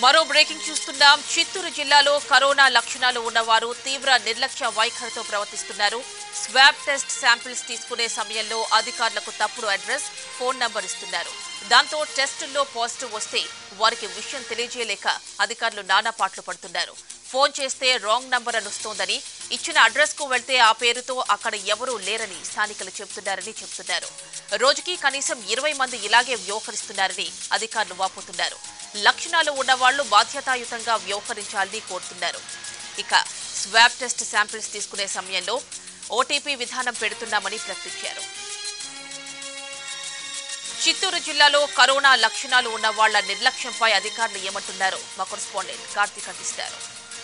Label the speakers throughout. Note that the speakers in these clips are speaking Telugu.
Speaker 1: మరో బ్రేకింగ్ చూస్తున్నాం చిత్తూరు జిల్లాలో కరోనా లక్షణాలు ఉన్నవారు తీవ్ర నిర్లక్ష్య వైఖరితో ప్రవర్తిస్తున్నారు స్వాబ్ టెస్ట్ శాంపిల్స్ తీసుకునే సమయంలో అధికారులకు తప్పుడు అడ్రస్ ఫోన్ నంబర్ ఇస్తున్నారు దాంతో టెస్టుల్లో పాజిటివ్ వస్తే వారికి విషయం తెలియజేయలేక అధికారులు నానా పాట్లు పడుతున్నారు ఫోన్ చేస్తే రాంగ్ నంబర్ అని వస్తోందని ఇచ్చిన అడ్రస్ కు వెళ్తే ఆ పేరుతో అక్కడ ఎవరూ లేరని స్థానికులు చెబుతున్నారని చెబుతున్నారు రోజుకి కనీసం ఇరవై మంది ఇలాగే వ్యవహరిస్తున్నారని అధికారులు వాపోతున్నారు లక్షణాలు ఉన్నవాళ్లు బాధ్యతాయుతంగా వ్యవహరించాలని కోరుతున్నారు ఇక స్వాబ్ టెస్ట్ శాంపిల్స్ తీసుకునే సమయంలో ఓటీపీ విధానం పెడుతున్నామని ప్రకటించారు చిత్తూరు జిల్లాలో కరోనా లక్షణాలు ఉన్న వాళ్ల నిర్లక్ష్యంపై అధికారులు ఏమంటున్నారో మా కొరెస్పాండెంట్ కార్తీక్ అందిస్తారు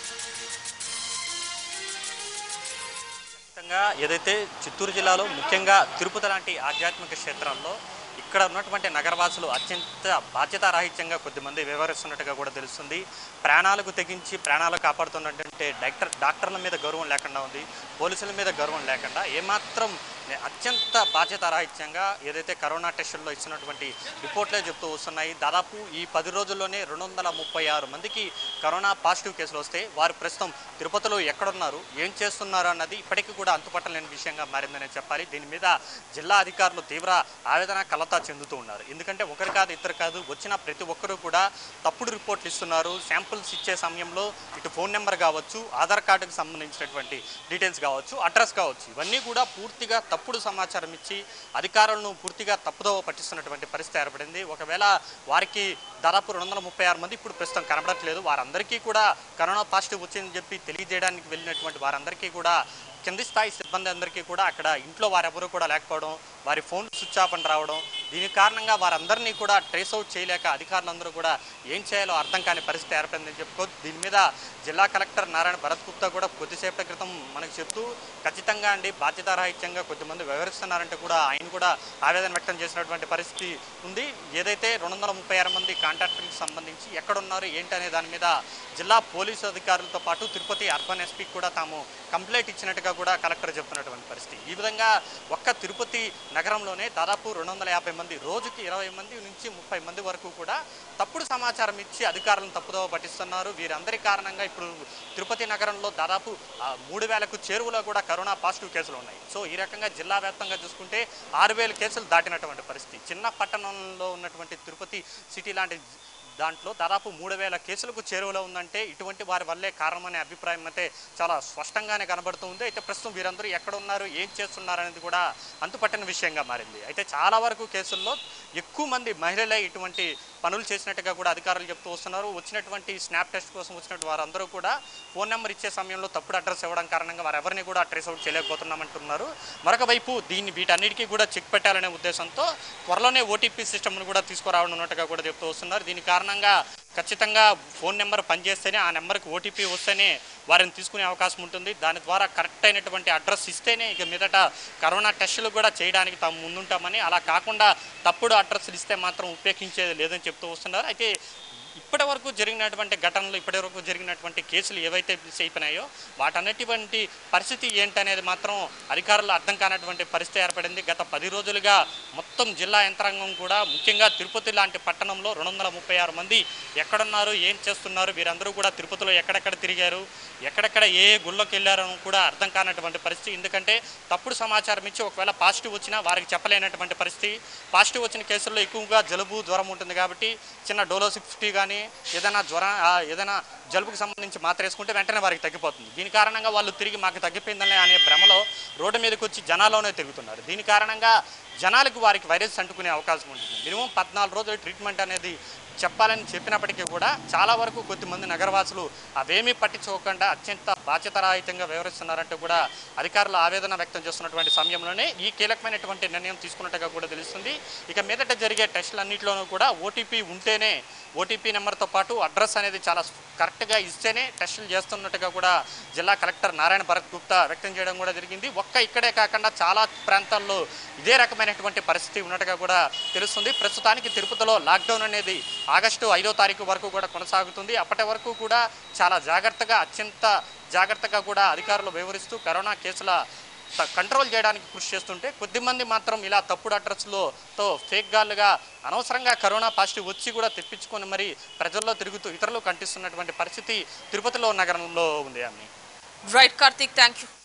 Speaker 2: ఖచ్చితంగా ఏదైతే చిత్తూరు జిల్లాలో ముఖ్యంగా తిరుపతి లాంటి ఆధ్యాత్మిక క్షేత్రాల్లో ఇక్కడ ఉన్నటువంటి నగరవాసులు అత్యంత బాధ్యతారాహిత్యంగా కొద్దిమంది వ్యవహరిస్తున్నట్టుగా కూడా తెలుస్తుంది ప్రాణాలకు తెగించి ప్రాణాలు కాపాడుతున్నటువంటి డాక్టర్ డాక్టర్ల మీద గౌరవం లేకుండా ఉంది పోలీసుల మీద గౌరవం లేకుండా ఏమాత్రం అత్యంత బాధ్యతారాహిత్యంగా ఏదైతే కరోనా టెస్టుల్లో ఇచ్చినటువంటి రిపోర్ట్లే చెప్తూ వస్తున్నాయి దాదాపు ఈ పది రోజుల్లోనే రెండు వందల ముప్పై ఆరు మందికి కరోనా పాజిటివ్ కేసులు వస్తే వారు ప్రస్తుతం తిరుపతిలో ఎక్కడున్నారు ఏం చేస్తున్నారు అన్నది ఇప్పటికీ కూడా అంతుపట్టలేని విషయంగా మారిందనే చెప్పాలి దీని మీద జిల్లా అధికారులు తీవ్ర ఆవేదన కలత చెందుతూ ఉన్నారు ఎందుకంటే ఒకరు కాదు ఇద్దరు కాదు వచ్చిన ప్రతి ఒక్కరూ కూడా తప్పుడు రిపోర్ట్లు ఇస్తున్నారు శాంపుల్స్ ఇచ్చే సమయంలో ఇటు ఫోన్ నెంబర్ కావచ్చు ఆధార్ కార్డుకు సంబంధించినటువంటి డీటెయిల్స్ కావచ్చు అడ్రస్ కావచ్చు ఇవన్నీ కూడా పూర్తిగా తప్పుడు సమాచారం ఇచ్చి అధికారులను పూర్తిగా తప్పుదోవ పట్టిస్తున్నటువంటి పరిస్థితి ఏర్పడింది ఒకవేళ వారికి దాదాపు రెండు వందల ముప్పై ఆరు మంది ఇప్పుడు ప్రస్తుతం కనబడట్లేదు వారందరికీ కూడా కరోనా పాజిటివ్ వచ్చిందని చెప్పి తెలియజేయడానికి వెళ్ళినటువంటి వారందరికీ కూడా కింది స్థాయి సిబ్బంది అందరికీ కూడా అక్కడ ఇంట్లో వారెవరూ కూడా లేకపోవడం వారి ఫోన్ స్విచ్ ఆఫ్ అని రావడం దీని కారణంగా వారందరినీ కూడా ట్రేస్ అవుట్ చేయలేక అధికారులందరూ కూడా ఏం చేయాలో అర్థం కాని పరిస్థితి ఏర్పడిందని చెప్పుకోవచ్చు దీని మీద జిల్లా కలెక్టర్ నారాయణ భరత్ గుప్తా కూడా కొద్దిసేపటి క్రితం మనకు చెప్తూ ఖచ్చితంగా అండి బాధ్యతారాహిత్యంగా కొద్దిమంది వ్యవహరిస్తున్నారంటే కూడా ఆయన కూడా ఆవేదన వ్యక్తం చేసినటువంటి పరిస్థితి ఉంది ఏదైతే రెండు వందల ముప్పై ఆరు మంది కాంట్రాక్టర్కి సంబంధించి ఎక్కడున్నారు ఏంటి అనే దాని మీద జిల్లా పోలీసు అధికారులతో పాటు తిరుపతి అర్బన్ ఎస్పీకి కూడా తాము కంప్లైంట్ ఇచ్చినట్టుగా కూడా కలెక్టర్ చెప్తున్నటువంటి పరిస్థితి ఈ విధంగా ఒక్క తిరుపతి నగరంలోనే దాదాపు రెండు వందల యాభై మంది రోజుకి ఇరవై మంది నుంచి ముప్పై మంది వరకు కూడా తప్పుడు సమాచారం ఇచ్చి అధికారులను తప్పుదోవ పట్టిస్తున్నారు వీరందరి కారణంగా ఇప్పుడు తిరుపతి నగరంలో దాదాపు ఆ, మూడు వేలకు చేరువలో కూడా కరోనా పాజిటివ్ కేసులు ఉన్నాయి సో ఈ రకంగా జిల్లా వ్యాప్తంగా చూసుకుంటే ఆరు వేల కేసులు దాటినటువంటి పరిస్థితి చిన్న పట్టణంలో ఉన్నటువంటి తిరుపతి సిటీ లాంటి దాంట్లో దాదాపు మూడు వేల కేసులకు చేరువలో ఉందంటే ఇటువంటి వారి వల్లే కారణమనే అభిప్రాయం అయితే చాలా స్పష్టంగానే కనబడుతుంది అయితే ప్రస్తుతం వీరందరూ ఎక్కడ ఉన్నారు ఏం చేస్తున్నారు అనేది కూడా అంతుపట్టని విషయంగా మారింది అయితే చాలా వరకు కేసుల్లో ఎక్కువ మంది మహిళలే ఇటువంటి పనులు చేసినట్టుగా కూడా అధికారులు చెప్తూ వస్తున్నారు వచ్చినటువంటి స్నాప్ టెస్ట్ కోసం వచ్చినటువంటి వారందరూ కూడా ఫోన్ నెంబర్ ఇచ్చే సమయంలో తప్పుడు అడ్రస్ ఇవ్వడం కారణంగా వారెవరిని కూడా ట్రేస్ అవుట్ చేయలేకపోతున్నామంటున్నారు మరొక వైపు దీన్ని వీటన్నిటికీ కూడా చెక్ పెట్టాలనే ఉద్దేశంతో త్వరలోనే ఓటీపీ సిస్టమ్ను కూడా తీసుకురావడం ఉన్నట్టుగా కూడా చెప్తూ వస్తున్నారు దీని కారణంగా ఖచ్చితంగా ఫోన్ నెంబర్ పనిచేస్తేనే ఆ నెంబర్కి ఓటీపీ వస్తేనే వారిని తీసుకునే అవకాశం ఉంటుంది దాని ద్వారా కరెక్ట్ అయినటువంటి అడ్రస్ ఇస్తేనే ఇక మీదట కరోనా టెస్టులు కూడా చేయడానికి తాము ముందుంటామని అలా కాకుండా తప్పుడు అడ్రస్లు ఇస్తే మాత్రం ఉపేక్షించేది లేదని చెప్తూ వస్తున్నారు అయితే ఇప్పటి వరకు జరిగినటువంటి ఘటనలు ఇప్పటి వరకు జరిగినటువంటి కేసులు ఏవైతే మిస్ అయిపోయినాయో వాటన్నిటివంటి పరిస్థితి ఏంటనేది మాత్రం అధికారులు అర్థం కానటువంటి పరిస్థితి ఏర్పడింది గత పది రోజులుగా మొత్తం జిల్లా యంత్రాంగం కూడా ముఖ్యంగా తిరుపతి లాంటి పట్టణంలో రెండు వందల ముప్పై ఆరు మంది ఎక్కడున్నారు ఏం చేస్తున్నారు వీరందరూ కూడా తిరుపతిలో ఎక్కడెక్కడ తిరిగారు ఎక్కడెక్కడ ఏ ఏ గుళ్ళోకి వెళ్ళారని కూడా అర్థం కానటువంటి పరిస్థితి ఎందుకంటే తప్పుడు సమాచారం ఇచ్చి ఒకవేళ పాజిటివ్ వచ్చినా వారికి చెప్పలేనటువంటి పరిస్థితి పాజిటివ్ వచ్చిన కేసుల్లో ఎక్కువగా జలుబు జ్వరం ఉంటుంది కాబట్టి చిన్న డోలో ఫిఫ్టీ కానీ ఏదైనా జ్వరం ఆ, ఏదైనా జలుబుకి సంబంధించి మాత్ర వేసుకుంటే వెంటనే వారికి తగ్గిపోతుంది దీని కారణంగా వాళ్ళు తిరిగి మాకు తగ్గిపోయిందని అనే భ్రమలో రోడ్డు మీదకి వచ్చి జనాల్లోనే తిరుగుతున్నారు దీని కారణంగా జనాలకు వారికి వైరస్ అంటుకునే అవకాశం ఉంటుంది మినిమం పద్నాలుగు రోజులు ట్రీట్మెంట్ అనేది చెప్పాలని చెప్పినప్పటికీ కూడా చాలా వరకు కొద్దిమంది నగరవాసులు అవేమీ పట్టించుకోకుండా అత్యంత బాధ్యతారాహితంగా వ్యవహరిస్తున్నారంటూ కూడా అధికారులు ఆవేదన వ్యక్తం చేస్తున్నటువంటి సమయంలోనే ఈ కీలకమైనటువంటి నిర్ణయం తీసుకున్నట్టుగా కూడా తెలుస్తుంది ఇక మీదట జరిగే టెస్టులన్నింటిలోనూ కూడా ఓటీపీ ఉంటేనే ఓటీపీ నెంబర్తో పాటు అడ్రస్ అనేది చాలా కరెక్ట్గా ఇస్తేనే టెస్టులు చేస్తున్నట్టుగా కూడా జిల్లా కలెక్టర్ నారాయణ భరత్ గుప్తా వ్యక్తం చేయడం కూడా జరిగింది ఒక్క ఇక్కడే కాకుండా చాలా ప్రాంతాల్లో ఇదే రకమైనటువంటి పరిస్థితి ఉన్నట్టుగా కూడా తెలుస్తుంది ప్రస్తుతానికి తిరుపతిలో లాక్డౌన్ అనేది ఆగస్టు ఐదో తారీఖు వరకు కూడా కొనసాగుతుంది అప్పటి వరకు కూడా చాలా జాగ్రత్తగా అత్యంత జాగ్రత్తగా కూడా అధికారులు వివరిస్తూ కరోనా కేసుల త- కంట్రోల్ చేయడానికి కృషి చేస్తుంటే కొద్దిమంది మాత్రం ఇలా తప్పుడు అడ్రస్లో తో ఫేక్ గాళ్ళుగా అనవసరంగా కరోనా పాజిటివ్ వచ్చి కూడా తెప్పించుకొని మరి ప్రజల్లో తిరుగుతూ ఇతరులు కంటిస్తున్నటువంటి పరిస్థితి తిరుపతిలో నగరంలో ఉంది ఆమె
Speaker 1: రైట్ కార్తీక్ థ్యాంక్ యూ